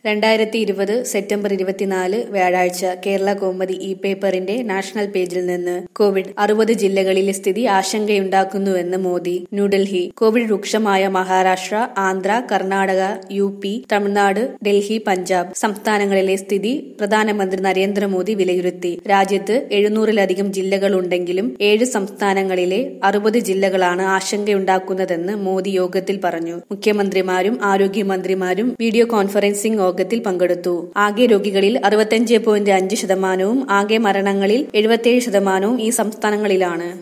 രണ്ടായിരത്തി ഇരുപത് സെപ്റ്റംബർ ഇരുപത്തിനാല് വ്യാഴാഴ്ച കേരള കൗമുദി ഇ പേപ്പറിന്റെ നാഷണൽ പേജിൽ നിന്ന് കോവിഡ് അറുപത് ജില്ലകളിലെ സ്ഥിതി ആശങ്കയുണ്ടാക്കുന്നുവെന്ന് മോദി ന്യൂഡൽഹി കോവിഡ് രൂക്ഷമായ മഹാരാഷ്ട്ര ആന്ധ്ര കർണാടക യു പി തമിഴ്നാട് ഡൽഹി പഞ്ചാബ് സംസ്ഥാനങ്ങളിലെ സ്ഥിതി പ്രധാനമന്ത്രി നരേന്ദ്രമോദി വിലയിരുത്തി രാജ്യത്ത് എഴുന്നൂറിലധികം ജില്ലകളുണ്ടെങ്കിലും ഏഴ് സംസ്ഥാനങ്ങളിലെ അറുപത് ജില്ലകളാണ് ആശങ്കയുണ്ടാക്കുന്നതെന്ന് മോദി യോഗത്തിൽ പറഞ്ഞു മുഖ്യമന്ത്രിമാരും ആരോഗ്യമന്ത്രിമാരും വീഡിയോ കോൺഫറൻസിംഗ് യോഗത്തിൽ പങ്കെടുത്തു ആകെ രോഗികളിൽ അറുപത്തിയഞ്ച് പോയിന്റ് അഞ്ച് ശതമാനവും ആകെ മരണങ്ങളിൽ എഴുപത്തിയേഴ് ശതമാനവും ഈ സംസ്ഥാനങ്ങളിലാണ്